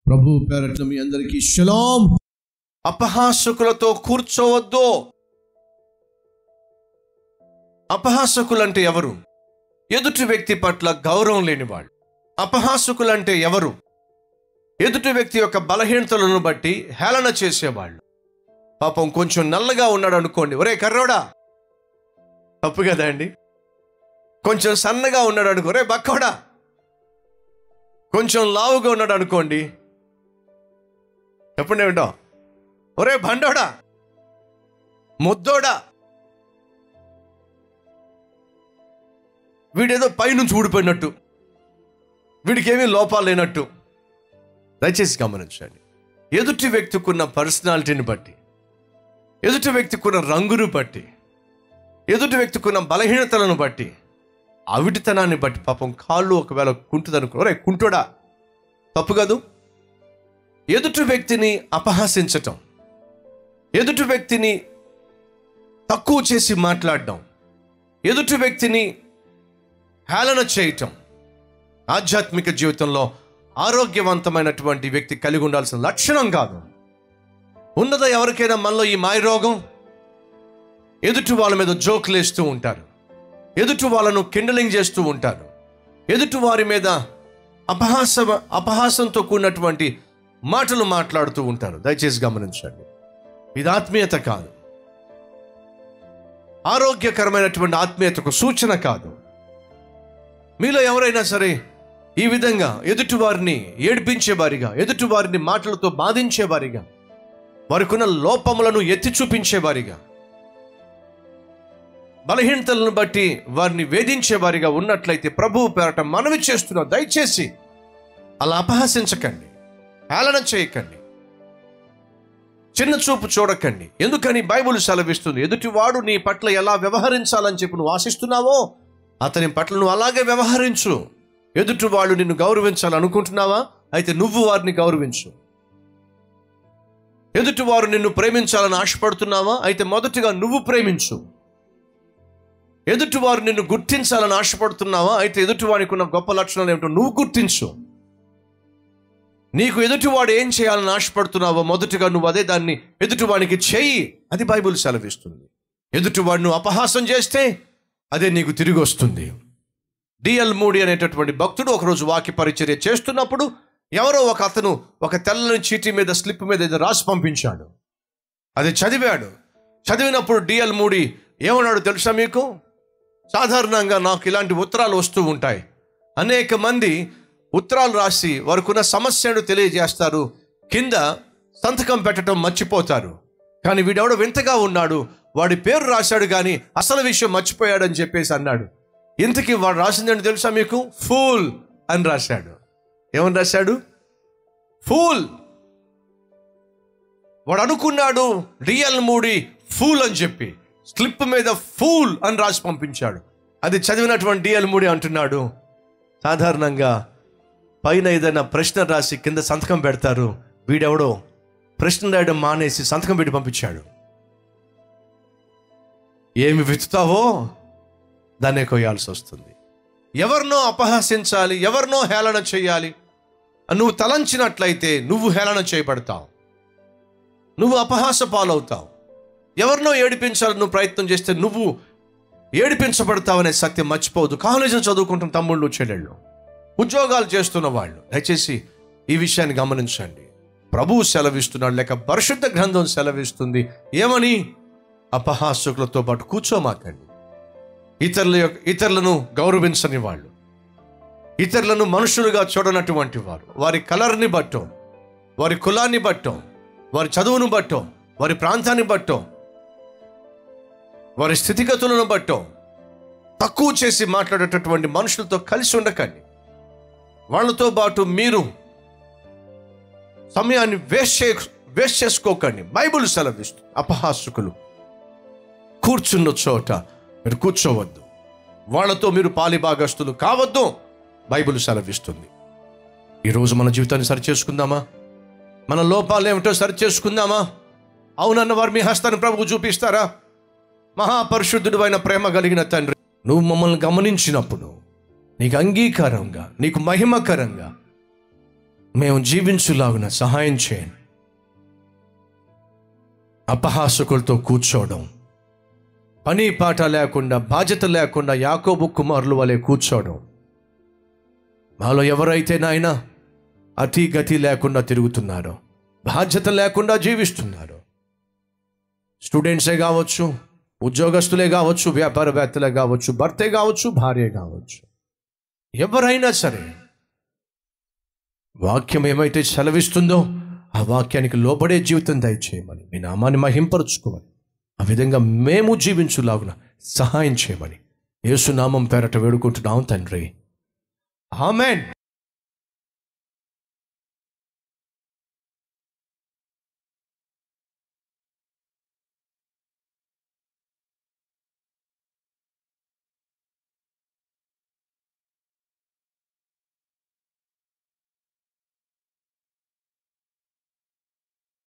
ప్రభు పేరట్ల మీ అందరికీ షలాం అపహాసకులతో కూర్చోవద్దు అపహాసకులంటే ఎవరు ఎదుటి వ్యక్తి పట్ల గౌరవం లేని వాళ్ళు అపహాసకులంటే ఎవరు ఎదుటి వ్యక్తి యొక్క బలహీనతలను బట్టి హేళన చేసేవాళ్ళు పాపం కొంచెం నల్లగా ఉన్నాడు అనుకోండి ఒరే కర్రోడా తప్పు కదా అండి కొంచెం సన్నగా ఉన్నాడు అనుకో రే బక్కోడా కొంచెం లావుగా ఉన్నాడు అనుకోండి చెప్పండి ఏమిటో ఒరే బండోడా ముద్దోడా వీడేదో పైనుంచి ఊడిపోయినట్టు వీడికి ఏమీ లోపాలు లేనట్టు దయచేసి గమనించండి ఎదుటి వ్యక్తికున్న పర్సనాలిటీని బట్టి ఎదుటి వ్యక్తికున్న రంగును బట్టి ఎదుటి వ్యక్తికున్న బలహీనతలను బట్టి అవిటితనాన్ని బట్టి పాపం కాళ్ళు ఒకవేళ కుంటుదనుకో ఒరే కుంటోడా తప్పు కాదు ఎదుటి వ్యక్తిని అపహాసించటం ఎదుటి వ్యక్తిని తక్కువ చేసి మాట్లాడడం ఎదుటి వ్యక్తిని హేళన చేయటం ఆధ్యాత్మిక జీవితంలో ఆరోగ్యవంతమైనటువంటి వ్యక్తి కలిగి ఉండాల్సిన లక్షణం కాదు ఉన్నదా ఎవరికైనా మనలో ఈ మాయ రోగం ఎదుటి వాళ్ళ మీద జోకులు వేస్తూ ఉంటారు ఎదుటి వాళ్ళను కిండలింగ్ చేస్తూ ఉంటారు ఎదుటి వారి మీద అపహాస అపహాసంతో కూడినటువంటి మాటలు మాట్లాడుతూ ఉంటారు దయచేసి గమనించండి ఇది ఆత్మీయత కాదు ఆరోగ్యకరమైనటువంటి ఆత్మీయతకు సూచన కాదు మీలో ఎవరైనా సరే ఈ విధంగా ఎదుటి వారిని ఏడిపించేవారిగా ఎదుటి వారిని మాటలతో బాధించేవారిగా వారికున్న లోపములను ఎత్తి చూపించేవారిగా బలహీనతలను బట్టి వారిని వేధించేవారిగా ఉన్నట్లయితే ప్రభువు పేరట మనవి చేస్తున్నా దయచేసి అలా అపహసించకండి హేళన చేయకండి చిన్న చూపు చూడకండి ఎందుకని బైబుల్ సెలవిస్తుంది ఎదుటివాడు నీ పట్ల ఎలా వ్యవహరించాలని చెప్పి నువ్వు ఆశిస్తున్నావో అతని పట్ల నువ్వు అలాగే వ్యవహరించు ఎదుటి వాళ్ళు నిన్ను గౌరవించాలనుకుంటున్నావా అయితే నువ్వు వారిని గౌరవించు ఎదుటివారు నిన్ను ప్రేమించాలని ఆశపడుతున్నావా అయితే మొదటిగా నువ్వు ప్రేమించు ఎదుటివారు నిన్ను గుర్తించాలని ఆశపడుతున్నావా అయితే ఎదుటివానికి ఉన్న గొప్ప లక్షణాలు ఏమిటో నువ్వు గుర్తించు నీకు ఎదుటివాడు ఏం చేయాలని ఆశపడుతున్నావో మొదటిగా నువ్వు అదే దాన్ని ఎదుటివానికి చెయ్యి అది బైబుల్ సెలవిస్తుంది ఎదుటివాడు నువ్వు అపహాసం చేస్తే అదే నీకు తిరిగి వస్తుంది డిఎల్ మూడి అనేటటువంటి భక్తుడు ఒకరోజు వాక్య పరిచర్య చేస్తున్నప్పుడు ఎవరో ఒక అతను ఒక తెల్లని చీటీ మీద స్లిప్ మీద ఏదో రాసి పంపించాడు అది చదివాడు చదివినప్పుడు డిఎల్ మూడి ఏమన్నాడు తెలుసా మీకు సాధారణంగా నాకు ఇలాంటి ఉత్తరాలు వస్తూ ఉంటాయి అనేక మంది ఉత్తరాలు రాసి వారికున్న సమస్యను తెలియజేస్తారు కింద సంతకం పెట్టడం మర్చిపోతారు కానీ వీడెవడో వింతగా ఉన్నాడు వాడి పేరు రాశాడు కానీ అసలు విషయం మర్చిపోయాడని చెప్పేసి అన్నాడు ఇంతకీ వాడు రాసిందని తెలుసా మీకు ఫూల్ అని రాశాడు ఏమని రాశాడు ఫూల్ వాడు అనుకున్నాడు రియల్ మూడి ఫూల్ అని చెప్పి స్లిప్ మీద ఫూల్ అని రాసి పంపించాడు అది చదివినటువంటి డిఎల్ మూడి అంటున్నాడు సాధారణంగా పైన ఏదైనా ప్రశ్న రాసి కింద సంతకం పెడతారు వీడెవడో ప్రశ్న రాయడం మానేసి సంతకం పెట్టి పంపించాడు ఏమి విత్తుతావో దాన్నే కొయ్యాల్సి వస్తుంది ఎవరినో అపహసించాలి ఎవరినో హేళన చేయాలి నువ్వు తలంచినట్లయితే నువ్వు హేళన చేయబడతావు నువ్వు అపహాస పాలవుతావు ఎవరినో ఏడిపించాలని నువ్వు ప్రయత్నం చేస్తే నువ్వు ఏడిపించబడతావనే సత్యం మర్చిపోవద్దు కాలేజీలో చదువుకుంటున్న తమ్ముళ్ళు చెల్లెళ్ళు ఉద్యోగాలు చేస్తున్న వాళ్ళు దయచేసి ఈ విషయాన్ని గమనించండి ప్రభువు సెలవిస్తున్నాడు లేక పరిశుద్ధ గ్రంథం సెలవిస్తుంది ఏమని అపహాసకులతో పాటు కూర్చోమాకండి ఇతరుల యొక్క ఇతరులను గౌరవించని వాళ్ళు ఇతరులను మనుషులుగా చూడనటువంటి వారు వారి కలర్ని బట్టో వారి కులాన్ని బట్టో వారి చదువును బట్టో వారి ప్రాంతాన్ని బట్టో వారి స్థితిగతులను బట్టో తక్కువ చేసి మాట్లాడేటటువంటి మనుషులతో కలిసి ఉండకండి వాళ్ళతో పాటు మీరు సమయాన్ని వేస్ట్ చే వేస్ట్ చేసుకోకండి బైబుల్ సెలవిస్తుంది అపహాసకులు కూర్చున్న చోట మీరు కూర్చోవద్దు వాళ్ళతో మీరు పాలిభాగస్తులు కావద్దు బైబిల్ సెలవిస్తుంది ఈరోజు మన జీవితాన్ని సరి చేసుకుందామా మన లోపాలు ఏమిటో సరి చేసుకుందామా అవునన్న వారు మీ హస్తాన్ని ప్రభుకు చూపిస్తారా మహాపరిశుద్ధుడు అయిన ప్రేమ కలిగిన తండ్రి నువ్వు మమ్మల్ని గమనించినప్పుడు నీకు అంగీకారంగా నీకు మహిమకరంగా మేము జీవించులాగున సహాయం చేయండి అపహాసకులతో కూర్చోవడం పని పాట లేకుండా బాధ్యత లేకుండా యాకోబు కుమారులు వలె కూర్చోవడం మాలో ఎవరైతే నాయన అతి గతి లేకుండా తిరుగుతున్నారో బాధ్యత లేకుండా జీవిస్తున్నారో స్టూడెంట్సే కావచ్చు ఉద్యోగస్తులే కావచ్చు వ్యాపారవేత్తలే కావచ్చు భర్తే కావచ్చు భార్య కావచ్చు ఎవరైనా సరే వాక్యం ఏమైతే సెలవిస్తుందో ఆ వాక్యానికి లోబడే జీవితం దయచేయమని మీ నామాన్ని మహింపరుచుకోమని ఆ విధంగా మేము జీవించులాగున సహాయం చేయమని యేసునామం పేరట వేడుకుంటున్నాం తండ్రి ఆమెన్